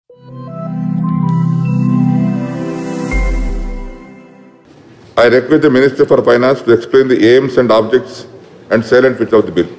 I request the Minister for Finance to explain the aims and objects and salient features of the bill.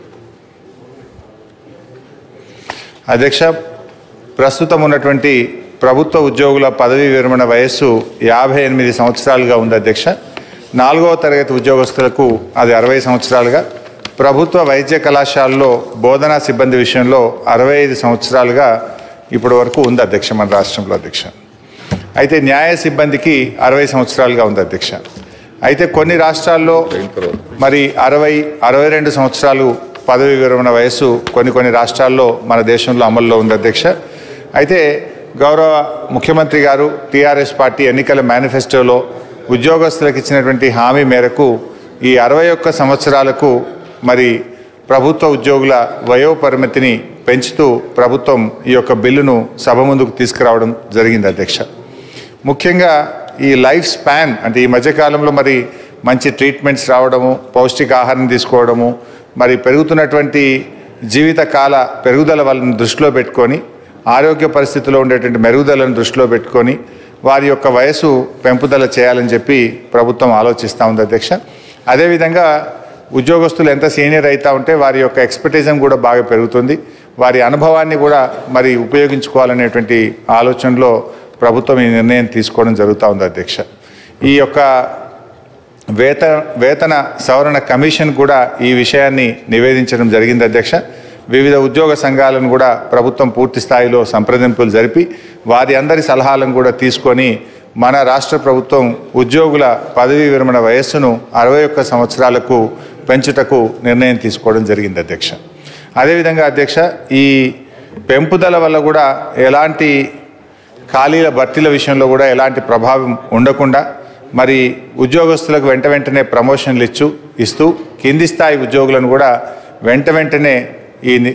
అధ్యక్ష ప్రస్తుతం ఉన్నటువంటి ప్రభుత్వ ఉద్యోగుల పదవీ విరమణ వయస్సు యాభై ఎనిమిది సంవత్సరాలుగా ఉంది అధ్యక్ష నాలుగవ తరగతి ఉద్యోగస్తులకు అది అరవై సంవత్సరాలుగా ప్రభుత్వ వైద్య కళాశాలలో బోధనా సిబ్బంది విషయంలో అరవై ఐదు సంవత్సరాలుగా ఇప్పటి వరకు ఉంది అధ్యక్ష మన రాష్ట్రంలో అధ్యక్ష అయితే న్యాయ సిబ్బందికి అరవై సంవత్సరాలుగా ఉంది అధ్యక్ష అయితే కొన్ని రాష్ట్రాల్లో మరి అరవై అరవై రెండు సంవత్సరాలు పదవి విరమణ వయస్సు కొన్ని కొన్ని రాష్ట్రాల్లో మన దేశంలో అమల్లో ఉంది అధ్యక్ష అయితే గౌరవ ముఖ్యమంత్రి గారు టీఆర్ఎస్ పార్టీ ఎన్నికల మేనిఫెస్టోలో ఉద్యోగస్తులకు ఇచ్చినటువంటి హామీ మేరకు ఈ అరవై ఒక్క సంవత్సరాలకు మరి ప్రభుత్వ ఉద్యోగుల వయో పరిమితిని పెంచుతూ ప్రభుత్వం ఈ యొక్క బిల్లును సభ ముందుకు తీసుకురావడం జరిగింది అధ్యక్ష ముఖ్యంగా ఈ లైఫ్ స్పాన్ అంటే ఈ మధ్యకాలంలో మరి మంచి ట్రీట్మెంట్స్ రావడము పౌష్టికాహారం తీసుకోవడము మరి పెరుగుతున్నటువంటి జీవితకాల పెరుగుదల వాళ్ళని దృష్టిలో పెట్టుకొని ఆరోగ్య పరిస్థితిలో ఉండేటువంటి మెరుగుదలను దృష్టిలో పెట్టుకొని వారి యొక్క వయసు పెంపుదల చేయాలని చెప్పి ప్రభుత్వం ఆలోచిస్తూ ఉంది అధ్యక్ష అదేవిధంగా ఉద్యోగస్తులు ఎంత సీనియర్ అవుతా ఉంటే వారి యొక్క ఎక్స్పర్టిజం కూడా బాగా పెరుగుతుంది వారి అనుభవాన్ని కూడా మరి ఉపయోగించుకోవాలనేటువంటి ఆలోచనలో ప్రభుత్వం ఈ నిర్ణయం తీసుకోవడం జరుగుతూ ఉంది అధ్యక్ష ఈ యొక్క వేత వేతన సవరణ కమిషన్ కూడా ఈ విషయాన్ని నివేదించడం జరిగింది అధ్యక్ష వివిధ ఉద్యోగ సంఘాలను కూడా ప్రభుత్వం పూర్తి స్థాయిలో సంప్రదింపులు జరిపి వారి అందరి సలహాలను కూడా తీసుకొని మన రాష్ట్ర ప్రభుత్వం ఉద్యోగుల పదవీ విరమణ వయస్సును అరవై ఒక్క సంవత్సరాలకు పెంచుటకు నిర్ణయం తీసుకోవడం జరిగింది అధ్యక్ష అదేవిధంగా అధ్యక్ష ఈ పెంపుదల వల్ల కూడా ఎలాంటి ఖాళీల భర్తీల విషయంలో కూడా ఎలాంటి ప్రభావం ఉండకుండా మరి ఉద్యోగస్తులకు వెంట వెంటనే ప్రమోషన్లు ఇచ్చు ఇస్తూ కింది స్థాయి ఉద్యోగులను కూడా వెంట వెంటనే ఈ ని-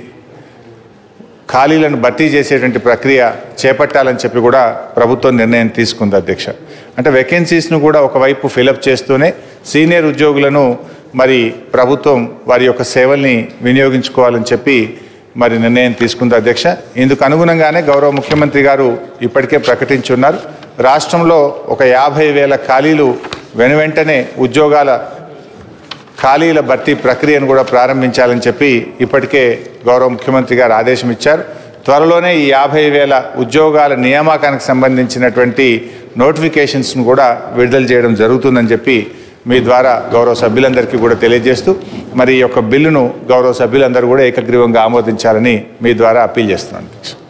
ఖాళీలను భర్తీ చేసేటువంటి ప్రక్రియ చేపట్టాలని చెప్పి కూడా ప్రభుత్వం నిర్ణయం తీసుకుంది అధ్యక్ష అంటే వేకెన్సీస్ను కూడా ఒకవైపు ఫిలప్ చేస్తూనే సీనియర్ ఉద్యోగులను మరి ప్రభుత్వం వారి యొక్క సేవల్ని వినియోగించుకోవాలని చెప్పి మరి నిర్ణయం తీసుకుంది అధ్యక్ష ఇందుకు అనుగుణంగానే గౌరవ ముఖ్యమంత్రి గారు ఇప్పటికే ప్రకటించున్నారు రాష్ట్రంలో ఒక యాభై వేల ఖాళీలు వెనువెంటనే ఉద్యోగాల ఖాళీల భర్తీ ప్రక్రియను కూడా ప్రారంభించాలని చెప్పి ఇప్పటికే గౌరవ ముఖ్యమంత్రి గారు ఆదేశం ఇచ్చారు త్వరలోనే ఈ యాభై వేల ఉద్యోగాల నియామకానికి సంబంధించినటువంటి నోటిఫికేషన్స్ను కూడా విడుదల చేయడం జరుగుతుందని చెప్పి మీ ద్వారా గౌరవ సభ్యులందరికీ కూడా తెలియజేస్తూ మరి ఈ యొక్క బిల్లును గౌరవ సభ్యులందరూ కూడా ఏకగ్రీవంగా ఆమోదించాలని మీ ద్వారా అప్పీల్ చేస్తున్నాను అధ్యక్ష